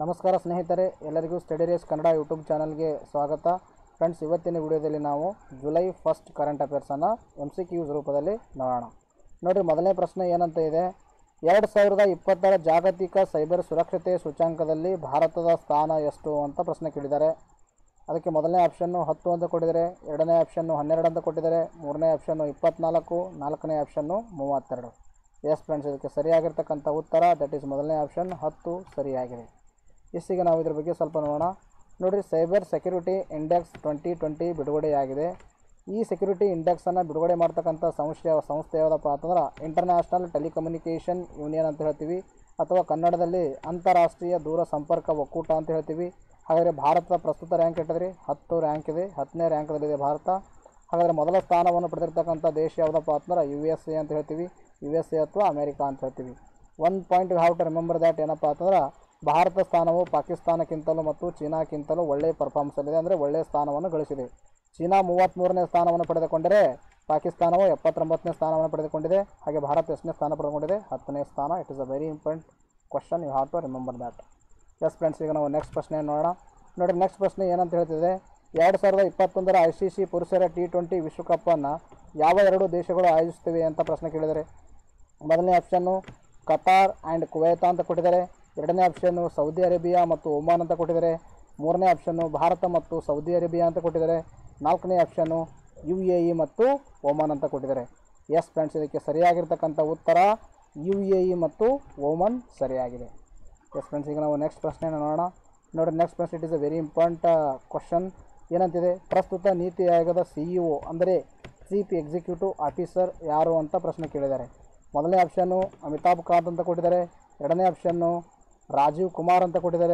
ನಮಸ್ಕಾರ ಸ್ನೇಹಿತರೆ ಎಲ್ಲರಿಗೂ ಸ್ಟಡಿ ರೇಸ್ ಕನ್ನಡ ಯೂಟ್ಯೂಬ್ ಚಾನಲ್ಗೆ ಸ್ವಾಗತ ಫ್ರೆಂಡ್ಸ್ ಇವತ್ತಿನ ವಿಡಿಯೋದಲ್ಲಿ ನಾವು ಜುಲೈ ಫಸ್ಟ್ ಕರೆಂಟ್ ಅಫೇರ್ಸನ್ನು ಎಮ್ ಸಿ ಕ್ಯೂಸ್ ರೂಪದಲ್ಲಿ ನೋಡೋಣ ನೋಡಿರಿ ಮೊದಲನೇ ಪ್ರಶ್ನೆ ಏನಂತ ಇದೆ ಎರಡು ಸಾವಿರದ ಇಪ್ಪತ್ತರ ಜಾಗತಿಕ ಸೈಬರ್ ಸುರಕ್ಷತೆ ಸೂಚ್ಯಾಂಕದಲ್ಲಿ ಭಾರತದ ಸ್ಥಾನ ಎಷ್ಟು ಅಂತ ಪ್ರಶ್ನೆ ಕೇಳಿದ್ದಾರೆ ಅದಕ್ಕೆ ಮೊದಲನೇ ಆಪ್ಷನ್ನು ಹತ್ತು ಅಂತ ಕೊಟ್ಟಿದ್ದಾರೆ ಎರಡನೇ ಆಪ್ಷನ್ನು ಹನ್ನೆರಡು ಅಂತ ಕೊಟ್ಟಿದ್ದಾರೆ ಮೂರನೇ ಆಪ್ಷನ್ನು ಇಪ್ಪತ್ನಾಲ್ಕು ನಾಲ್ಕನೇ ಆಪ್ಷನ್ನು ಮೂವತ್ತೆರಡು ಎಸ್ ಫ್ರೆಂಡ್ಸ್ ಇದಕ್ಕೆ ಸರಿಯಾಗಿರ್ತಕ್ಕಂಥ ಉತ್ತರ ದಟ್ ಈಸ್ ಮೊದಲನೇ ಆಪ್ಷನ್ ಹತ್ತು ಸರಿಯಾಗಿದೆ ಇಷ್ಟಿಗೆ ನಾವು ಇದ್ರ ಬಗ್ಗೆ ಸ್ವಲ್ಪ ನೋಡೋಣ ನೋಡಿರಿ cyber security index twenty twenty ಬಿಡುಗಡೆಯಾಗಿದೆ ಈ ಸೆಕ್ಯೂರಿಟಿ ಇಂಡೆಕ್ಸನ್ನು ಬಿಡುಗಡೆ ಮಾಡ್ತಕ್ಕಂಥ ಸಂಸ್ಥೆ ಸಂಸ್ಥೆ ಯಾವುದಪ್ಪ ಅಂತಂದ್ರೆ ಇಂಟರ್ನ್ಯಾಷನಲ್ ಟೆಲಿಕಮ್ಯುನಿಕೇಷನ್ ಯೂನಿಯನ್ ಅಂತ ಹೇಳ್ತೀವಿ ಅಥವಾ ಕನ್ನಡದಲ್ಲಿ ಅಂತಾರಾಷ್ಟ್ರೀಯ ದೂರ ಸಂಪರ್ಕ ಒಕ್ಕೂಟ ಅಂತ ಹೇಳ್ತೀವಿ ಹಾಗಾದರೆ ಭಾರತದ ಪ್ರಸ್ತುತ ರ್ಯಾಂಕ್ ಎಟ್ಟಿದ್ರಿ ಹತ್ತು ರ್ಯಾಂಕ್ ಇದೆ ಹತ್ತನೇ ರ್ಯಾಂಕ್ದಲ್ಲಿದೆ ಭಾರತ ಹಾಗಾದರೆ ಮೊದಲ ಸ್ಥಾನವನ್ನು ಪಡೆದಿರ್ತಕ್ಕಂಥ ದೇಶ ಯಾವುದಪ್ಪ ಅಂತಂದ್ರೆ ಯು ಎಸ್ ಎ ಅಂತ ಹೇಳ್ತೀವಿ ಯು ಎಸ್ ಎ ಅಥವಾ ಅಮೇರಿಕಾ ಅಂತ ಹೇಳ್ತೀವಿ one point how to remember that ಏನಪ್ಪ ಅಂತಂದ್ರೆ ಭಾರತ ಸ್ಥಾನವು ಪಾಕಿಸ್ತಾನಕ್ಕಿಂತಲೂ ಮತ್ತು ಚೀನಾಕ್ಕಿಂತಲೂ ಒಳ್ಳೆಯ ಪರ್ಫಾರ್ಮೆನ್ಸಲ್ಲಿದೆ ಅಂದರೆ ಒಳ್ಳೆಯ ಸ್ಥಾನವನ್ನು ಗಳಿಸಿದೆ ಚೀನಾ ಮೂವತ್ತ್ಮೂರನೇ ಸ್ಥಾನವನ್ನು ಪಡೆದುಕೊಂಡರೆ ಪಾಕಿಸ್ತಾನವು ಎಪ್ಪತ್ತೊಂಬತ್ತನೇ ಸ್ಥಾನವನ್ನು ಪಡೆದುಕೊಂಡಿದೆ ಹಾಗೆ ಭಾರತ ಎಷ್ಟನೇ ಸ್ಥಾನ ಪಡೆದುಕೊಂಡಿದೆ ಹತ್ತನೇ ಸ್ಥಾನ it is a very important question you have to remember that yes friends ಈಗ ನಾವು ನೆಕ್ಸ್ಟ್ ಪ್ರಶ್ನೆ ನೋಡೋಣ ನೋಡಿ ನೆಕ್ಸ್ಟ್ ಪ್ರಶ್ನೆ ಏನಂತ ಹೇಳ್ತಿದೆ ಎರಡು ಸಾವಿರದ ಇಪ್ಪತ್ತೊಂದರ ಐ ಸಿ ಸಿ ಪುರುಷರ ಟಿ ಟ್ವೆಂಟಿ ವಿಶ್ವಕಪ್ಪನ್ನು ಯಾವ ಎರಡು ದೇಶಗಳು ಆಯೋಜಿಸುತ್ತಿವೆ ಅಂತ ಪ್ರಶ್ನೆ ಕೇಳಿದರೆ ಮೊದಲನೇ ಆಪ್ಷನ್ನು ಕತಾರ್ ಆ್ಯಂಡ್ ಕುವೈತ ಅಂತ ಕೊಟ್ಟಿದ್ದಾರೆ ಎರಡನೇ ಆಪ್ಷನ್ನು ಸೌದಿ ಅರೇಬಿಯಾ ಮತ್ತು ಒಮಾನ್ ಅಂತ ಕೊಟ್ಟಿದ್ದಾರೆ ಮೂರನೇ ಆಪ್ಷನ್ನು ಭಾರತ ಮತ್ತು ಸೌದಿ ಅರೇಬಿಯಾ ಅಂತ ಕೊಟ್ಟಿದ್ದಾರೆ ನಾಲ್ಕನೇ ಆಪ್ಷನ್ನು ಯು ಎ ಇ ಮತ್ತು ಒಮಾನ್ ಅಂತ ಕೊಟ್ಟಿದ್ದಾರೆ ಎಸ್ ಫ್ರೆಂಡ್ಸ್ ಇದಕ್ಕೆ ಸರಿಯಾಗಿರ್ತಕ್ಕಂಥ ಉತ್ತರ ಯು ಎ ಇ ಮತ್ತು ಒಮನ್ ಸರಿಯಾಗಿದೆ ಎಸ್ ಫ್ರೆಂಡ್ಸ್ ಈಗ ನಾವು ನೆಕ್ಸ್ಟ್ ಪ್ರಶ್ನೆಯನ್ನು ನೋಡೋಣ ನೋಡಿ ನೆಕ್ಸ್ಟ್ ಪ್ರಶ್ನೆ it is a very important question ಏನಂತಿದೆ ಪ್ರಸ್ತುತ ನೀತಿ ಆಯೋಗದ ಸಿ ಇ ಒ ಅಂದರೆ ಚೀಫ್ ಎಕ್ಸಿಕ್ಯೂಟಿವ್ ಆಫೀಸರ್ ಯಾರು ಅಂತ ಪ್ರಶ್ನೆ ಕೇಳಿದ್ದಾರೆ ಮೊದಲನೇ ಆಪ್ಷನ್ನು ಅಮಿತಾಬ್ ಕಾಂತ್ ಅಂತ ಕೊಟ್ಟಿದ್ದಾರೆ ಎರಡನೇ ಆಪ್ಷನ್ನು ರಾಜೀವ್ ಕುಮಾರ್ ಅಂತ ಕೊಟ್ಟಿದ್ದಾರೆ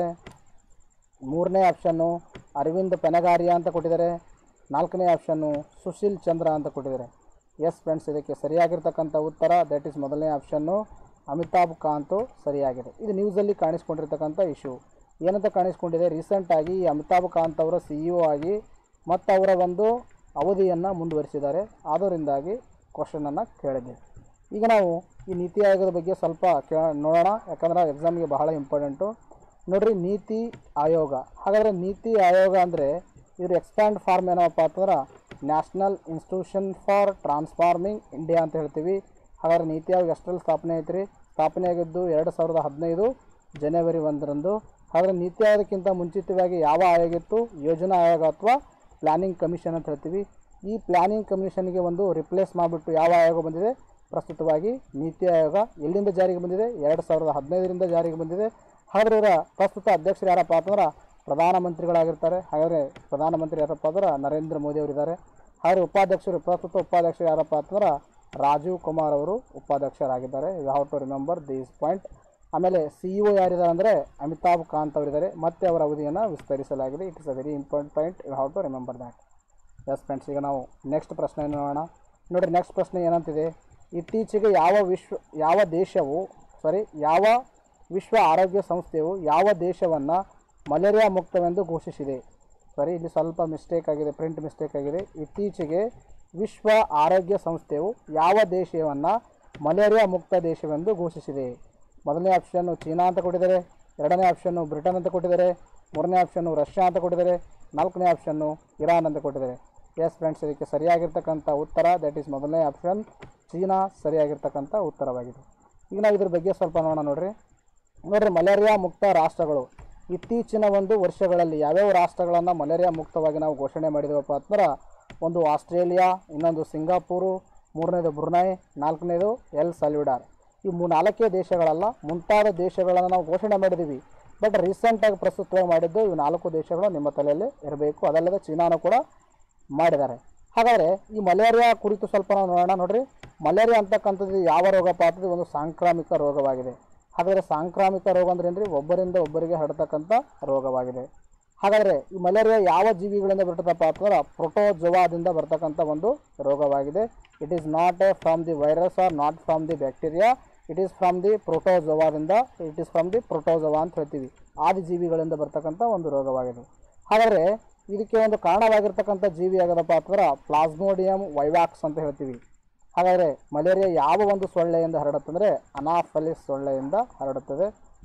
ಮೂರನೇ ಆಪ್ಷನ್ನು ಅರವಿಂದ್ ಪೆನಗಾರಿಯಾ ಅಂತ ಕೊಟ್ಟಿದ್ದಾರೆ ನಾಲ್ಕನೇ ಆಪ್ಷನ್ನು ಸುಶೀಲ್ ಚಂದ್ರ ಅಂತ ಕೊಟ್ಟಿದ್ದಾರೆ ಎಸ್ ಫ್ರೆಂಡ್ಸ್ ಇದಕ್ಕೆ ಸರಿಯಾಗಿರ್ತಕ್ಕಂಥ ಉತ್ತರ ದಟ್ ಈಸ್ ಮೊದಲನೇ ಆಪ್ಷನ್ನು ಅಮಿತಾಬ್ ಕಾಂತು ಸರಿಯಾಗಿದೆ ಇದು ನ್ಯೂಸಲ್ಲಿ ಕಾಣಿಸ್ಕೊಂಡಿರ್ತಕ್ಕಂಥ ಇಶ್ಯೂ ಏನಂತ ಕಾಣಿಸ್ಕೊಂಡಿದೆ ರೀಸೆಂಟಾಗಿ ಈ ಅಮಿತಾಬ್ ಕಾಂತ್ ಅವರ ಸಿ ಇ ಒ ಆಗಿ ಮತ್ತು ಅವರ ಒಂದು ಅವಧಿಯನ್ನು ಮುಂದುವರಿಸಿದ್ದಾರೆ ಆದ್ದರಿಂದಾಗಿ ಕ್ವಶನನ್ನು ಕೇಳಿದೆ ಈಗ ನಾವು ಈ ನೀತಿ ಆಯೋಗದ ಬಗ್ಗೆ ಸ್ವಲ್ಪ ಕೇ ನೋಡೋಣ ಯಾಕಂದ್ರೆ ಎಕ್ಸಾಮ್ಗೆ ಬಹಳ ಇಂಪಾರ್ಟೆಂಟು ನೋಡ್ರಿ ನೀತಿ ಆಯೋಗ ಹಾಗಾದರೆ ನೀತಿ ಆಯೋಗ ಅಂದರೆ ಇದ್ರ ಎಕ್ಸ್ಪ್ಯಾಂಡ್ ಫಾರ್ಮ್ ಏನಪ್ಪ ಅಂತಂದ್ರೆ national institution for transforming India ಅಂತ ಹೇಳ್ತೀವಿ ಹಾಗಾದ್ರೆ ನೀತಿ ಆಯೋಗ ಎಷ್ಟರಲ್ಲಿ ಸ್ಥಾಪನೆ ಐತ್ರಿ ಸ್ಥಾಪನೆ ಆಗಿದ್ದು ಎರಡು ಸಾವಿರದ ಹದಿನೈದು ಜನವರಿ ಒಂದರಂದು ಹಾಗಾದರೆ ನೀತಿ ಆಯೋಗಕ್ಕಿಂತ ಮುಂಚಿತವಾಗಿ ಯಾವ ಆಯೋಗ ಇತ್ತು ಯೋಜನಾ ಆಯೋಗ ಅಥವಾ ಪ್ಲ್ಯಾನಿಂಗ್ ಕಮಿಷನ್ ಅಂತ ಹೇಳ್ತೀವಿ ಈ ಪ್ಲ್ಯಾನಿಂಗ್ ಕಮಿಷನ್ಗೆ ಒಂದು ರಿಪ್ಲೇಸ್ ಮಾಡಿಬಿಟ್ಟು ಯಾವ ಆಯೋಗ ಬಂದಿದೆ ಪ್ರಸ್ತುತವಾಗಿ ನೀತಿ ಆಯೋಗ ಎಲ್ಲಿಂದ ಜಾರಿಗೆ ಬಂದಿದೆ ಎರಡು ಸಾವಿರದ ಹದಿನೈದರಿಂದ ಜಾರಿಗೆ ಬಂದಿದೆ ಹಾಗಾದ್ರೆ ಇವರ ಪ್ರಸ್ತುತ ಅಧ್ಯಕ್ಷರು ಯಾರಪ್ಪ ಅಂತಂದ್ರೆ ಪ್ರಧಾನಮಂತ್ರಿಗಳಾಗಿರ್ತಾರೆ ಹಾಗಾದರೆ ಪ್ರಧಾನಮಂತ್ರಿ ಯಾರಪ್ಪ ಅಂದ್ರೆ ನರೇಂದ್ರ ಮೋದಿ ಅವರಿದ್ದಾರೆ ಹಾಗಾದರೆ ಉಪಾಧ್ಯಕ್ಷರು ಪ್ರಸ್ತುತ ಉಪಾಧ್ಯಕ್ಷರು ಯಾರಪ್ಪ ಅಂತಂದ್ರೆ ರಾಜೀವ್ ಕುಮಾರ್ ಅವರು ಉಪಾಧ್ಯಕ್ಷರಾಗಿದ್ದಾರೆ you have to remember these point ಆಮೇಲೆ ಸಿ ಇ ಒ ಯಾರಿದ್ದಾರೆ ಅಂದರೆ ಅಮಿತಾಬ್ ಕಾಂತ್ ಅವರಿದ್ದಾರೆ ಮತ್ತೆ ಅವರ ಅವಧಿಯನ್ನು ವಿಸ್ತರಿಸಲಾಗಿದೆ it is a very important point you have to remember that yes friends ಈಗ ನಾವು ನೆಕ್ಸ್ಟ್ ಪ್ರಶ್ನೆಯನ್ನು ನೋಡೋಣ ನೋಡಿರಿ ನೆಕ್ಸ್ಟ್ ಪ್ರಶ್ನೆ ಏನಂತಿದೆ ಇತ್ತೀಚೆಗೆ ಯಾವ ವಿಶ್ವ ಯಾವ ದೇಶವು ಸಾರಿ ಯಾವ ವಿಶ್ವ ಆರೋಗ್ಯ ಸಂಸ್ಥೆಯು ಯಾವ ದೇಶವನ್ನು ಮಲೇರಿಯಾ ಮುಕ್ತವೆಂದು ಘೋಷಿಸಿದೆ ಸಾರಿ ಇಲ್ಲಿ ಸ್ವಲ್ಪ ಮಿಸ್ಟೇಕ್ ಆಗಿದೆ ಪ್ರಿಂಟ್ ಮಿಸ್ಟೇಕ್ ಆಗಿದೆ ಇತ್ತೀಚೆಗೆ ವಿಶ್ವ ಆರೋಗ್ಯ ಸಂಸ್ಥೆಯು ಯಾವ ದೇಶವನ್ನು ಮಲೇರಿಯಾ ಮುಕ್ತ ದೇಶವೆಂದು ಘೋಷಿಸಿದೆ ಮೊದಲನೇ ಆಪ್ಷನ್ನು ಚೀನಾ ಅಂತ ಕೊಟ್ಟಿದ್ದಾರೆ ಎರಡನೇ ಆಪ್ಷನ್ನು ಬ್ರಿಟನ್ ಅಂತ ಕೊಟ್ಟಿದ್ದಾರೆ ಮೂರನೇ ಆಪ್ಷನ್ನು ರಷ್ಯಾ ಅಂತ ಕೊಟ್ಟಿದ್ದಾರೆ ನಾಲ್ಕನೇ ಆಪ್ಷನ್ನು ಇರಾನ್ ಅಂತ ಕೊಟ್ಟಿದ್ದಾರೆ ಎಸ್ ಫ್ರೆಂಡ್ಸ್ ಇದಕ್ಕೆ ಸರಿಯಾಗಿರ್ತಕ್ಕಂಥ ಉತ್ತರ ದಟ್ ಈಸ್ ಮೊದಲನೇ ಆಪ್ಷನ್ ಚೀನಾ ಸರಿಯಾಗಿರ್ತಕ್ಕಂಥ ಉತ್ತರವಾಗಿದೆ ಈಗ ನಾವು ಇದ್ರ ಬಗ್ಗೆ ಸ್ವಲ್ಪ ನೋಡೋಣ ನೋಡ್ರಿ ನೋಡ್ರಿ ಮಲೇರಿಯಾ ಮುಕ್ತ ರಾಷ್ಟ್ರಗಳು ಇತ್ತೀಚಿನ ಒಂದು ವರ್ಷಗಳಲ್ಲಿ ಯಾವ್ಯಾವ ರಾಷ್ಟ್ರಗಳನ್ನು ಮಲೇರಿಯಾ ಮುಕ್ತವಾಗಿ ನಾವು ಘೋಷಣೆ ಮಾಡಿದೇವಪ್ಪ ಅಂತಂದ್ರೆ ಒಂದು ಆಸ್ಟ್ರೇಲಿಯಾ ಇನ್ನೊಂದು ಸಿಂಗಾಪುರು ಮೂರನೇದು ಬ್ರುನೈ ನಾಲ್ಕನೇದು ಎಲ್ ಸಲ್ವಿಡಾರ್ ಈ ಮೂ ನಾಲ್ಕೇ ದೇಶಗಳಲ್ಲ ಮುಂತಾದ ದೇಶಗಳನ್ನು ನಾವು ಘೋಷಣೆ ಮಾಡಿದ್ದೀವಿ ಬಟ್ ರೀಸೆಂಟಾಗಿ ಪ್ರಸ್ತುತವಾಗಿ ಮಾಡಿದ್ದು ಇವು ನಾಲ್ಕು ದೇಶಗಳು ನಿಮ್ಮ ತಲೆಯಲ್ಲಿ ಇರಬೇಕು ಅದಲ್ಲದೆ ಚೀನಾನು ಕೂಡ ಮಾಡಿದ್ದಾರೆ ಹಾಗಾದರೆ ಈ ಮಲೇರಿಯಾ ಕುರಿತು ಸ್ವಲ್ಪ ನಾವು ನೋಡೋಣ ನೋಡ್ರಿ ಮಲೇರಿಯಾ ಅಂತಕ್ಕಂಥದ್ದು ಯಾವ ರೋಗಪ್ಪ ಅಂತದ್ದು ಒಂದು ಸಾಂಕ್ರಾಮಿಕ ರೋಗವಾಗಿದೆ ಹಾಗಾದರೆ ಸಾಂಕ್ರಾಮಿಕ ರೋಗ ಅಂದ್ರೆ ಏನ್ರಿ ಒಬ್ಬರಿಂದ ಒಬ್ಬರಿಗೆ ಹರಡ್ತಕ್ಕಂಥ ರೋಗವಾಗಿದೆ ಹಾಗಾದರೆ ಈ ಮಲೇರಿಯಾ ಯಾವ ಜೀವಿಗಳಿಂದ ಬರ್ತದಪ್ಪ ಅಂತಂದ್ರೆ ಪ್ರೋಟೋಜೋವಾದಿಂದ ಬರ್ತಕ್ಕಂಥ ಒಂದು ರೋಗವಾಗಿದೆ it is not a from the virus or not from the bacteria it is from the ಪ್ರೋಟೋಜೋವಾದಿಂದ it is from the protozoa ಅಂತ ಹೇಳ್ತೀವಿ ಆದಿ ಜೀವಿಗಳಿಂದ ಬರ್ತಕ್ಕಂಥ ಒಂದು ರೋಗವಾಗಿದೆ ಹಾಗಾದರೆ ಇದಕ್ಕೆ ಒಂದು ಕಾರಣವಾಗಿರ್ತಕ್ಕಂಥ ಜೀವಿ ಆಗದಪ್ಪ ಅಂತಂದ್ರೆ ಪ್ಲಾಸ್ಮೋಡಿಯಂ ವೈವಾಕ್ಸ್ ಅಂತ ಹೇಳ್ತೀವಿ ಹಾಗಾದರೆ ಮಲೇರಿಯಾ ಯಾವ ಒಂದು ಸೊಳ್ಳೆಯಿಂದ ಹರಡುತ್ತಂದರೆ ಅನಾಫಲಿಸ್ ಸೊಳ್ಳೆಯಿಂದ ಹರಡುತ್ತದೆ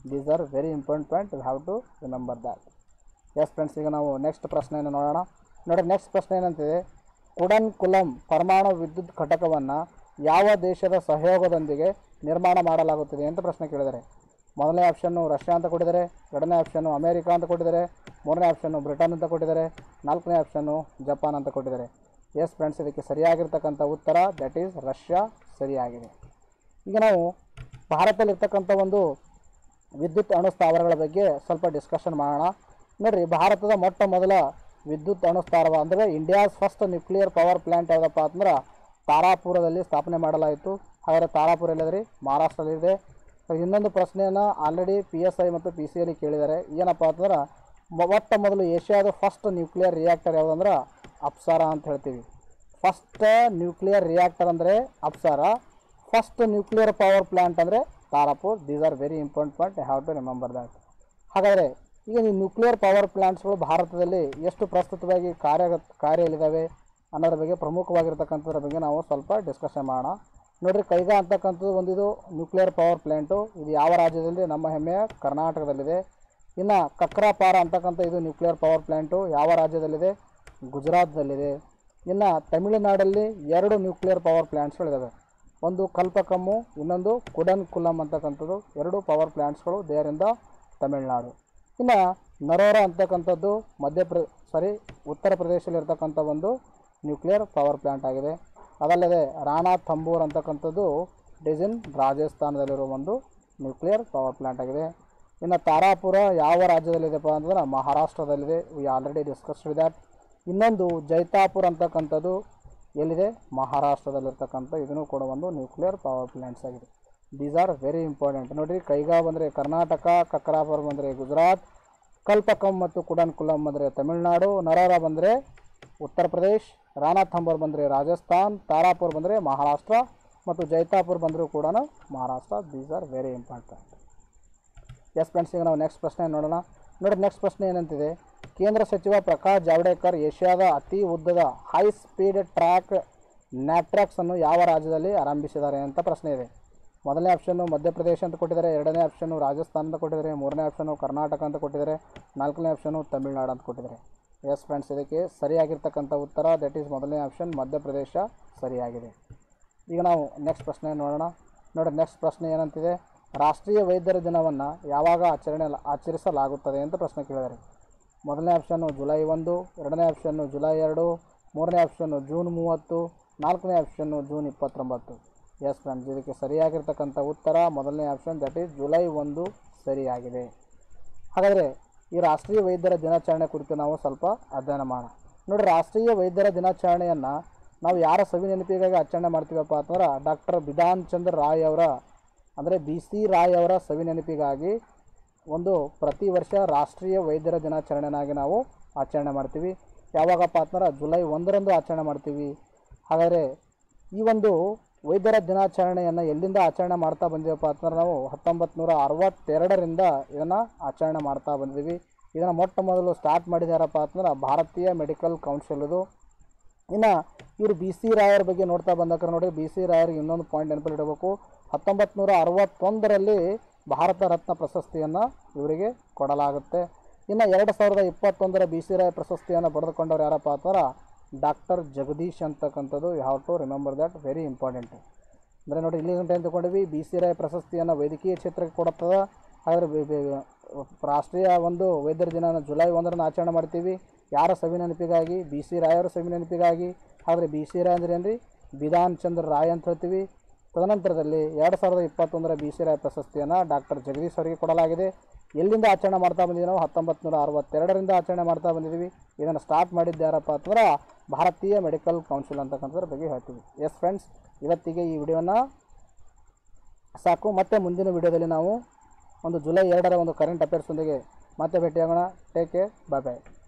these are very important point have to remember that yes friends ಈಗ ನಾವು ನೆಕ್ಸ್ಟ್ ಪ್ರಶ್ನೆಯನ್ನು ನೋಡೋಣ ನೋಡಿ ನೆಕ್ಸ್ಟ್ ಪ್ರಶ್ನೆ ಏನಂತಿದೆ ಕುಡನ್ ಕುಲಂ ಪರಮಾಣು ವಿದ್ಯುತ್ ಘಟಕವನ್ನು ಯಾವ ದೇಶದ ಸಹಯೋಗದೊಂದಿಗೆ ನಿರ್ಮಾಣ ಮಾಡಲಾಗುತ್ತದೆ ಅಂತ ಪ್ರಶ್ನೆ ಕೇಳಿದ್ದಾರೆ ಮೊದಲನೇ ಆಪ್ಷನ್ನು ರಷ್ಯಾ ಅಂತ ಕೊಟ್ಟಿದ್ದಾರೆ ಎರಡನೇ ಆಪ್ಷನ್ನು ಅಮೇರಿಕಾ ಅಂತ ಕೊಟ್ಟಿದ್ದಾರೆ ಮೂರನೇ ಆಪ್ಷನ್ನು ಬ್ರಿಟನ್ ಅಂತ ಕೊಟ್ಟಿದ್ದಾರೆ ನಾಲ್ಕನೇ ಆಪ್ಷನ್ನು ಜಪಾನ್ ಅಂತ ಕೊಟ್ಟಿದ್ದಾರೆ ಎಸ್ ಫ್ರೆಂಡ್ಸ್ ಇದಕ್ಕೆ ಸರಿಯಾಗಿರ್ತಕ್ಕಂಥ ಉತ್ತರ ದಟ್ ಈಸ್ ರಷ್ಯಾ ಸರಿಯಾಗಿದೆ ಈಗ ನಾವು ಭಾರತದಲ್ಲಿರ್ತಕ್ಕಂಥ ಒಂದು ವಿದ್ಯುತ್ ಅಣು ಸ್ಥಾವರಗಳ ಬಗ್ಗೆ ಸ್ವಲ್ಪ ಡಿಸ್ಕಷನ್ ಮಾಡೋಣ ನೋಡಿರಿ ಭಾರತದ ಮೊಟ್ಟ ಮೊದಲ ವಿದ್ಯುತ್ ಅಣು ಸ್ಥಾವರ ಅಂದರೆ India's first nuclear power plant ಯಾವುದಪ್ಪ ಅಂದ್ರೆ ತಾರಾಪುರದಲ್ಲಿ ಸ್ಥಾಪನೆ ಮಾಡಲಾಯಿತು ಹಾಗಾದರೆ ತಾರಾಪುರ ಎಲ್ಲದ್ರಿ ಮಹಾರಾಷ್ಟ್ರದಲ್ಲಿದೆ ಇನ್ನೊಂದು ಪ್ರಶ್ನೆಯನ್ನು ಆಲ್ರೆಡಿ ಪಿ ಎಸ್ ಐ ಮತ್ತು ಪಿ ಸಿ ಅಲ್ಲಿ ಕೇಳಿದ್ದಾರೆ ಏನಪ್ಪ ಅಂತಂದ್ರೆ ಮೊ- ಮೊಟ್ಟ ಮೊದಲು ಏಷ್ಯಾದ ಫಸ್ಟ್ ನ್ಯೂಕ್ಲಿಯರ್ ರಿಯಾಕ್ಟರ್ ಯಾವುದಂದ್ರೆ ಅಪ್ಸಾರ ಅಂತ ಹೇಳ್ತೀವಿ ಫಸ್ಟ್ ನ್ಯೂಕ್ಲಿಯರ್ ರಿಯಾಕ್ಟರ್ ಅಂದರೆ Apsara first nuclear power plant ಅಂದರೆ Tarapur these are very important point have to remember that ಹಾಗಾದರೆ ಈಗ ಈ ನ್ಯೂಕ್ಲಿಯರ್ ಪವರ್ ಪ್ಲ್ಯಾಂಟ್ಸ್ಗಳು ಭಾರತದಲ್ಲಿ ಎಷ್ಟು ಪ್ರಸ್ತುತವಾಗಿ ಕಾರ್ಯ ಕಾರ್ಯದಲ್ಲಿದ್ದಾವೆ ಅನ್ನೋದ್ರ ಬಗ್ಗೆ ಪ್ರಮುಖವಾಗಿರ್ತಕ್ಕಂಥದ್ರ ಬಗ್ಗೆ ನಾವು ಸ್ವಲ್ಪ ಡಿಸ್ಕಷನ್ ಮಾಡೋಣ ನೋಡಿರಿ ಕೈಗಾ ಅಂತಕ್ಕಂಥದ್ದು ಒಂದಿದು ನ್ಯೂಕ್ಲಿಯರ್ ಪವರ್ ಪ್ಲ್ಯಾಂಟು ಇದು ಯಾವ ರಾಜ್ಯದಲ್ಲಿ ನಮ್ಮ ಹೆಮ್ಮೆಯ ಕರ್ನಾಟಕದಲ್ಲಿದೆ ಇನ್ನು ಕಕ್ರಾಪಾರ ಅಂತಕ್ಕಂಥ ಇದು ನ್ಯೂಕ್ಲಿಯರ್ ಪವರ್ ಪ್ಲ್ಯಾಂಟು ಯಾವ ರಾಜ್ಯದಲ್ಲಿದೆ ಗುಜರಾತ್ದಲ್ಲಿದೆ ಇನ್ನು ತಮಿಳುನಾಡಲ್ಲಿ ಎರಡು ನ್ಯೂಕ್ಲಿಯರ್ ಪವರ್ ಪ್ಲ್ಯಾಂಟ್ಸ್ಗಳಿದ್ದಾವೆ ಒಂದು ಕಲ್ಪಕಮ್ಮು ಇನ್ನೊಂದು ಕುಡನ್ ಕುಲಂ ಅಂತಕ್ಕಂಥದ್ದು ಎರಡು ಪವರ್ ಪ್ಲ್ಯಾಂಟ್ಸ್ಗಳು ದೇರಿಂದ ತಮಿಳುನಾಡು ಇನ್ನು ನರೋರ ಅಂತಕ್ಕಂಥದ್ದು ಮಧ್ಯಪ್ರ ಸಾರಿ ಉತ್ತರ ಪ್ರದೇಶದಲ್ಲಿರ್ತಕ್ಕಂಥ ಒಂದು ನ್ಯೂಕ್ಲಿಯರ್ ಪವರ್ ಪ್ಲ್ಯಾಂಟ್ ಆಗಿದೆ ಅದಲ್ಲದೆ ರಾಣಾ ಥಂಬೂರ್ ಅಂತಕ್ಕಂಥದ್ದು ಡಿಸಿನ್ ರಾಜಸ್ಥಾನದಲ್ಲಿರುವ ಒಂದು ನ್ಯೂಕ್ಲಿಯರ್ ಪವರ್ ಪ್ಲ್ಯಾಂಟ್ ಆಗಿದೆ ಇನ್ನು ತಾರಾಪುರ ಯಾವ ರಾಜ್ಯದಲ್ಲಿದೆಪ್ಪ ಅಂತಂದ್ರೆ ಮಹಾರಾಷ್ಟ್ರದಲ್ಲಿದೆ ವಿ ಆಲ್ರೆಡಿ ಡಿಸ್ಕಸ್ ದ್ಯಾಟ್ ಇನ್ನೊಂದು ಜೈತಾಪುರ್ ಅಂತಕ್ಕಂಥದ್ದು ಎಲ್ಲಿದೆ ಮಹಾರಾಷ್ಟ್ರದಲ್ಲಿರ್ತಕ್ಕಂಥ ಇದನ್ನು ಕೂಡ ಒಂದು ನ್ಯೂಕ್ಲಿಯರ್ ಪವರ್ ಪ್ಲ್ಯಾಂಟ್ಸ್ ಆಗಿದೆ ದೀಸ್ ಆರ್ ವೆರಿ ಇಂಪಾರ್ಟೆಂಟ್ ನೋಡಿರಿ ಕೈಗಾ ಬಂದರೆ ಕರ್ನಾಟಕ ಕಕ್ರಾಪುರ್ ಬಂದರೆ ಗುಜರಾತ್ ಕಲ್ಪಕಂ ಮತ್ತು ಕುಡನ್ ಕುಲಂ ಬಂದರೆ ತಮಿಳುನಾಡು ನರಾರ ಬಂದರೆ ಉತ್ತರ ಪ್ರದೇಶ್ ರಾನಾಥಂಬರ್ ಬಂದರೆ ರಾಜಸ್ಥಾನ್ ತಾರಾಪುರ್ ಬಂದರೆ ಮಹಾರಾಷ್ಟ್ರ ಮತ್ತು ಜೈತಾಪುರ್ ಬಂದರೂ ಕೂಡ Maharashtra these are very important yes friends ಈಗ ನಾವು ನೆಕ್ಸ್ಟ್ ಪ್ರಶ್ನೆ ನೋಡೋಣ ನೋಡಿ ನೆಕ್ಸ್ಟ್ ಪ್ರಶ್ನೆ ಏನಂತಿದೆ ಕೇಂದ್ರ ಸಚಿವ ಪ್ರಕಾಶ್ ಜಾವಡೇಕರ್ ಏಷ್ಯಾದ ಅತಿ ಉದ್ದದ ಹೈ ಸ್ಪೀಡ್ ಟ್ರ್ಯಾಕ್ ನ್ಯಾಟ್ರಾಕ್ಸ್ ಅನ್ನು ಯಾವ ರಾಜ್ಯದಲ್ಲಿ ಆರಂಭಿಸಿದ್ದಾರೆ ಅಂತ ಪ್ರಶ್ನೆ ಇದೆ ಮೊದಲನೇ ಆಪ್ಷನ್ನು ಮಧ್ಯಪ್ರದೇಶ ಅಂತ ಕೊಟ್ಟಿದ್ದಾರೆ ಎರಡನೇ ಆಪ್ಷನ್ನು ರಾಜಸ್ಥಾನ ಅಂತ ಕೊಟ್ಟಿದ್ದಾರೆ ಮೂರನೇ ಆಪ್ಷನ್ನು ಕರ್ನಾಟಕ ಅಂತ ಕೊಟ್ಟಿದ್ದಾರೆ ನಾಲ್ಕನೇ ಆಪ್ಷನ್ನು ತಮಿಳುನಾಡು ಅಂತ ಕೊಟ್ಟಿದ್ದಾರೆ ಎಸ್ ಫ್ರೆಂಡ್ಸ್ ಇದಕ್ಕೆ ಸರಿಯಾಗಿರ್ತಕ್ಕಂಥ ಉತ್ತರ ದಟ್ ಈಸ್ ಮೊದಲನೇ ಆಪ್ಷನ್ ಮಧ್ಯಪ್ರದೇಶ ಸರಿಯಾಗಿದೆ ಈಗ ನಾವು ನೆಕ್ಸ್ಟ್ ಪ್ರಶ್ನೆ ನೋಡೋಣ ನೋಡಿ ನೆಕ್ಸ್ಟ್ ಪ್ರಶ್ನೆ ಏನಂತಿದೆ ರಾಷ್ಟ್ರೀಯ ವೈದ್ಯರ ದಿನವನ್ನು ಯಾವಾಗ ಆಚರಣೆ ಆಚರಿಸಲಾಗುತ್ತದೆ ಅಂತ ಪ್ರಶ್ನೆ ಕೇಳಿದ್ದಾರೆ ಮೊದಲನೇ ಆಪ್ಷನ್ನು ಜುಲೈ ಒಂದು ಎರಡನೇ ಆಪ್ಷನ್ನು ಜುಲೈ ಎರಡು ಮೂರನೇ ಆಪ್ಷನ್ನು ಜೂನ್ ಮೂವತ್ತು ನಾಲ್ಕನೇ ಆಪ್ಷನ್ನು ಜೂನ್ ಇಪ್ಪತ್ತೊಂಬತ್ತು ಎಸ್ ಫ್ರೆಂಡ್ಸ್ ಇದಕ್ಕೆ ಸರಿಯಾಗಿರ್ತಕ್ಕಂಥ ಉತ್ತರ ಮೊದಲನೇ ಆಪ್ಷನ್ ದಟ್ ಈಸ್ ಜುಲೈ ಒಂದು ಸರಿಯಾಗಿದೆ ಹಾಗಾದರೆ ಈ ರಾಷ್ಟ್ರೀಯ ವೈದ್ಯರ ದಿನಾಚರಣೆ ಕುರಿತು ನಾವು ಸ್ವಲ್ಪ ಅಧ್ಯಯನ ಮಾಡೋಣ ನೋಡಿ ರಾಷ್ಟ್ರೀಯ ವೈದ್ಯರ ದಿನಾಚರಣೆಯನ್ನು ನಾವು ಯಾರ ಸವಿ ನೆನಪಿಗಾಗಿ ಆಚರಣೆ ಮಾಡ್ತೀವಪ್ಪ ಅಂತಂದ್ರೆ ಡಾಕ್ಟರ್ ಬಿಧಾನ್ ಚಂದ್ರ ರಾಯ್ ಅವರ ಅಂದರೆ ಬಿ ಸಿ ರಾಯ್ ಅವರ ಸವಿ ನೆನಪಿಗಾಗಿ ಒಂದು ಪ್ರತಿ ವರ್ಷ ರಾಷ್ಟ್ರೀಯ ವೈದ್ಯರ ದಿನಾಚರಣೆನಾಗಿ ನಾವು ಆಚರಣೆ ಮಾಡ್ತೀವಿ ಯಾವಾಗಪ್ಪ ಅಂತಂದ್ರೆ ಜುಲೈ ಒಂದರಂದು ಆಚರಣೆ ಮಾಡ್ತೀವಿ ಹಾಗಾದರೆ ಈ ಒಂದು ವೈದ್ಯರ ದಿನಾಚರಣೆಯನ್ನು ಎಲ್ಲಿಂದ ಆಚರಣೆ ಮಾಡ್ತಾ ಬಂದೀವಪ್ಪ ಅಂತಂದ್ರೆ ನಾವು ಹತ್ತೊಂಬತ್ತು ನೂರ ಅರವತ್ತೆರಡರಿಂದ ಇದನ್ನು ಆಚರಣೆ ಮಾಡ್ತಾ ಬಂದಿದ್ದೀವಿ ಇದನ್ನು ಮೊಟ್ಟ ಮೊದಲು ಸ್ಟಾರ್ಟ್ ಮಾಡಿದಾರಪ್ಪ ಅಂತಂದ್ರೆ ಭಾರತೀಯ ಮೆಡಿಕಲ್ ಕೌನ್ಸಿಲ್ ಇದು ಇನ್ನು ಇವರು ಬಿ ಸಿ ರಾಯರ ಬಗ್ಗೆ ನೋಡ್ತಾ ಬಂದಕ್ರೆ ನೋಡಿ ಬಿ ಸಿ ರಾಯರಿಗೆ ಇನ್ನೊಂದು ಪಾಯಿಂಟ್ ನೆನಪಲ್ಲಿ ಇಡಬೇಕು ಹತ್ತೊಂಬತ್ತು ನೂರ ಅರವತ್ತೊಂದರಲ್ಲಿ ಭಾರತ ರತ್ನ ಪ್ರಶಸ್ತಿಯನ್ನು ಇವರಿಗೆ ಕೊಡಲಾಗುತ್ತೆ ಇನ್ನು ಎರಡು ಸಾವಿರದ ಇಪ್ಪತ್ತೊಂದರ ಬಿ ಸಿ ರಾಯ್ ಪ್ರಶಸ್ತಿಯನ್ನು ಪಡೆದುಕೊಂಡವ್ರು ಯಾರಪ್ಪ ಅಂತಂದ್ರೆ ಡಾಕ್ಟರ್ ಜಗದೀಶ್ ಅಂತಕ್ಕಂಥದ್ದು you have to remember that very important ಅಂದರೆ ನೋಡಿ ಇಲ್ಲಿ ಗಂಟೆ ಅಂತ ತಗೊಂಡಿವಿ ಬಿ ಸಿ ರಾಯ್ ಪ್ರಶಸ್ತಿಯನ್ನು ವೈದ್ಯಕೀಯ ಕ್ಷೇತ್ರಕ್ಕೆ ಕೊಡುತ್ತದೆ ಹಾಗಾದ್ರೆ ಬೆ- ಬೆ- ರಾಷ್ಟ್ರೀಯ ಒಂದು ವೈದ್ಯರ ದಿನ ಜುಲೈ ಒಂದರನ್ನು ಆಚರಣೆ ಮಾಡ್ತೀವಿ ಯಾರ ಸವಿ ನೆನಪಿಗಾಗಿ ಬಿ ಸಿ ರಾಯರ ಸವಿ ನೆನಪಿಗಾಗಿ ಆದರೆ ಬಿ ಸಿ ರಾಯ್ ಅಂದ್ರೆ ಏನ್ರಿ ಬಿಧಾನ್ ಚಂದ್ರ ರಾಯ್ ಅಂತ ಹೇಳ್ತೀವಿ ತದನಂತರದಲ್ಲಿ ಎರಡು ಸಾವಿರದ ಇಪ್ಪತ್ತೊಂದರ ಬಿ ಸಿ ರಾಯ್ ಪ್ರಶಸ್ತಿಯನ್ನು ಡಾಕ್ಟರ್ ಜಗದೀಶ್ ಅವರಿಗೆ ಕೊಡಲಾಗಿದೆ ಎಲ್ಲಿಂದ ಆಚರಣೆ ಮಾಡ್ತಾ ಬಂದಿದ್ದೀವಿ ನಾವು ಹತ್ತೊಂಬತ್ತು ನೂರ ಅರವತ್ತೆರಡರಿಂದ ಆಚರಣೆ ಮಾಡ್ತಾ ಬಂದಿದ್ದೀವಿ ಇದನ್ನು ಸ್ಟಾರ್ಟ್ ಮಾಡಿದ್ದು ಯಾರಪ್ಪ ಅಂತಂದ್ರೆ ಭಾರತೀಯ ಮೆಡಿಕಲ್ ಕೌನ್ಸಿಲ್ ಅಂತಕ್ಕಂಥದ್ರ ಬಗ್ಗೆ ಹೇಳ್ತೀವಿ ಎಸ್ ಫ್ರೆಂಡ್ಸ್ ಇವತ್ತಿಗೆ ಈ ವಿಡಿಯೋನ ಸಾಕು ಮತ್ತೆ ಮುಂದಿನ ವಿಡಿಯೋದಲ್ಲಿ ನಾವು ಒಂದು ಜುಲೈ ಎರಡರ ಒಂದು ಕರೆಂಟ್ ಅಫೇರ್ಸ್ ಒಂದಿಗೆ ಮತ್ತೆ ಭೇಟಿಯಾಗೋಣ ಟೇಕ್ ಕೇರ್ ಬಾಯ್ ಬಾಯ್